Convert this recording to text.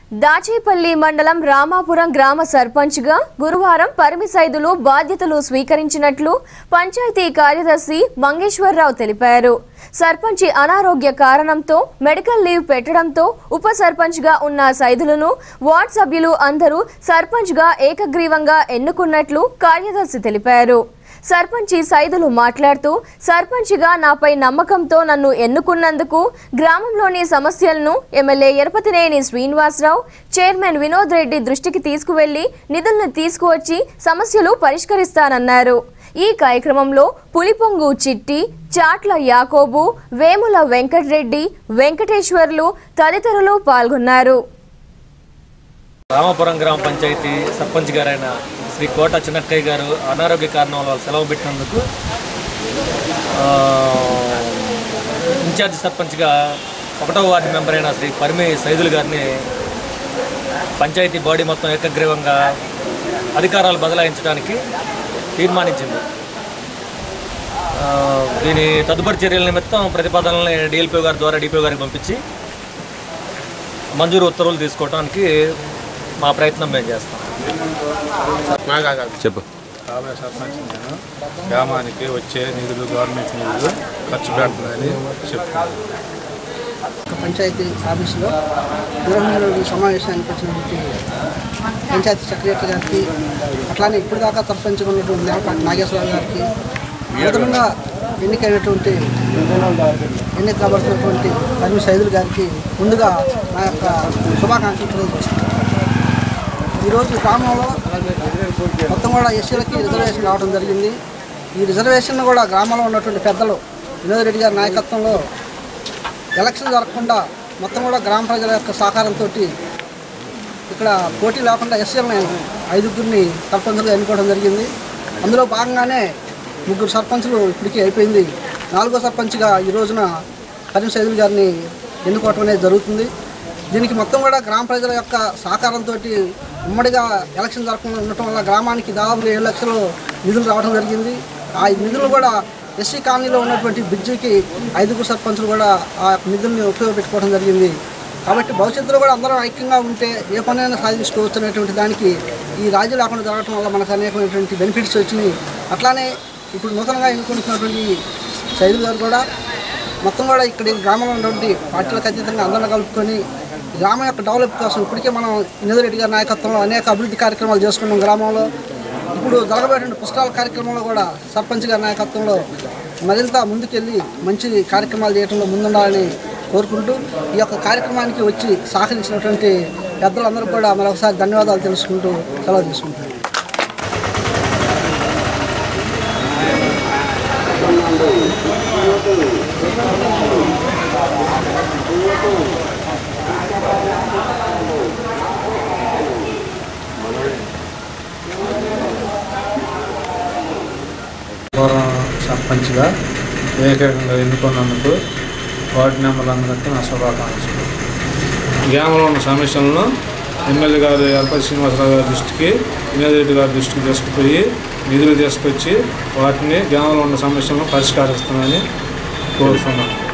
దాచేపల్లి మండలం రామాపురం గ్రామ సర్పంచ్గా గురువారం పరిమి సైదులు బాధ్యతలు స్వీకరించినట్లు పంచాయతీ కార్యదర్శి మంగేశ్వరరావు తెలిపారు సర్పంచి అనారోగ్య కారణంతో మెడికల్ లీవ్ పెట్టడంతో ఉప సర్పంచ్గా ఉన్న సైదులను వార్డ్ సభ్యులు అందరూ సర్పంచ్గా ఏకగ్రీవంగా ఎన్నుకున్నట్లు కార్యదర్శి తెలిపారు సర్పంచి సైదులు మాట్లాడుతూ సర్పంచిగా నాపై నమ్మకంతో నన్ను ఎన్నుకున్నందుకు గ్రామంలోని సమస్యలను ఎమ్మెల్యే ఎరపతినేని శ్రీనివాసరావు చైర్మన్ వినోద్ రెడ్డి దృష్టికి తీసుకువెళ్లి నిధులను తీసుకువచ్చి సమస్యలు పరిష్కరిస్తానన్నారు ఈ కార్యక్రమంలో పులిపొంగు చిట్టి చాట్ల యాకోబు వేముల వెంకటరెడ్డి వెంకటేశ్వర్లు తదితరులు పాల్గొన్నారు రామాపురం గ్రామ పంచాయతీ సర్పంచ్ గారైన శ్రీ కోట చిన్నక్కయ్య గారు అనారోగ్య కారణం వల్ల సెలవు పెట్టినందుకు ఆ, ఇన్ఛార్జ్ సర్పంచ్గా ఒకటో వార్డు మెంబర్ అయిన శ్రీ పరిమి సైదులు గారిని పంచాయతీ బాడీ మొత్తం ఏకగ్రీవంగా అధికారాలు బదలాయించడానికి తీర్మానించింది ఆ, దీని తదుపరి చర్యల నిమిత్తం ప్రతిపాదనల్ని డిఎల్పీ గారి ద్వారా డిపిఓ గారికి పంపించి మంజూరు ఉత్తర్వులు తీసుకోవడానికి మా ప్రయత్నం మేము చేస్తాం చెప్పు రాబోయే సర్పంచ్ నేను గ్రామానికి వచ్చే నిధులు గవర్నమెంట్ నిధులు ఖర్చు పెడుతుందని చెప్తున్నాను ఒక పంచాయతీ ఆఫీసులో నిర్వహణ సమావేశానికి వచ్చినటువంటి పంచాయతీ సెక్రటరీ గారికి అట్లానే ఇప్పుడు దాకా సర్పంచ్గా ఉన్నటువంటి నేలపాటి నాగేశ్వరరావు గారికి నూతనంగా ఎన్నికైనటువంటి ఎన్నిక కాబడుతున్నటువంటి కర్మి సైదులు గారికి ముందుగా నా యొక్క శుభాకాంక్షలు తెలియజేస్తున్నాను ఈరోజు గ్రామంలో మొత్తం కూడా ఎస్సీలకి రిజర్వేషన్ రావడం జరిగింది ఈ రిజర్వేషన్ కూడా గ్రామంలో ఉన్నటువంటి పెద్దలు వినోద్ రెడ్డి గారి నాయకత్వంలో ఎలక్షన్ జరగకుండా మొత్తం కూడా గ్రామ ప్రజల యొక్క సహకారంతో ఇక్కడ పోటీ లేకుండా ఎస్సీలని ఐదుగురిని సర్పంచులుగా ఎన్నుకోవడం జరిగింది అందులో భాగంగానే ముగ్గురు సర్పంచులు ఇప్పటికీ అయిపోయింది నాలుగో సర్పంచ్గా ఈ రోజున కరీం సైదుల్ గారిని ఎన్నుకోవటం అనేది జరుగుతుంది దీనికి మొత్తం కూడా గ్రామ ప్రజల యొక్క సహకారంతో ఉమ్మడిగా ఎలక్షన్ జరగకుండా ఉండటం వల్ల గ్రామానికి దాదాపు ఏడు లక్షలు నిధులు రావడం జరిగింది ఆ నిధులు కూడా ఎస్సీ కాలనీలో ఉన్నటువంటి బ్రిడ్జికి ఐదుగురు సర్పంచులు కూడా ఆ నిధుల్ని ఉపయోగపెట్టుకోవడం జరిగింది కాబట్టి భవిష్యత్తులో కూడా అందరం ఐక్యంగా ఉంటే ఏ పనైనా సాధించుకోవచ్చు అనేటువంటి దానికి ఈ రాజు లేకుండా జరగడం వల్ల మనకు అనేకమైనటువంటి బెనిఫిట్స్ వచ్చినాయి అట్లానే ఇప్పుడు నూతనంగా ఎన్నుకుంటున్నటువంటి సైదులు గారు కూడా మొత్తం కూడా ఇక్కడ ఈ గ్రామంలో ఉన్నటువంటి పార్టీలకు అతీతంగా అందరిని కలుపుకొని గ్రామం యొక్క డెవలప్ కోసం ఇప్పటికే మనం ఇంద్రెడ్డి గారి నాయకత్వంలో అనేక అభివృద్ధి కార్యక్రమాలు చేసుకున్నాం గ్రామంలో ఇప్పుడు జరగబోయేటువంటి పుస్తకాల కార్యక్రమంలో కూడా సర్పంచ్ గారి నాయకత్వంలో మరింత ముందుకెళ్ళి మంచి కార్యక్రమాలు చేయడంలో ముందుండాలని కోరుకుంటూ ఈ యొక్క కార్యక్రమానికి వచ్చి సహకరించినటువంటి పెద్దలందరూ కూడా మరొకసారి ధన్యవాదాలు తెలుసుకుంటూ సెలవు తీసుకుంటాను పూర్వం సర్పంచ్గా ఏకంగా ఎన్నుకున్నందుకు వార్డు నెంబర్లందరికీ నా శుభాకాంక్షలు గ్రామంలో ఉన్న సమస్యలను ఎమ్మెల్యే గారు ఎల్పతి శ్రీనివాసరావు గారి దృష్టికి వినోద్ రెడ్డి గారి దృష్టికి తీసుకుపోయి నిధులు తీసుకొచ్చి వాటిని గ్రామంలో ఉన్న సమస్యలను పరిష్కరిస్తానని కోరుతున్నాను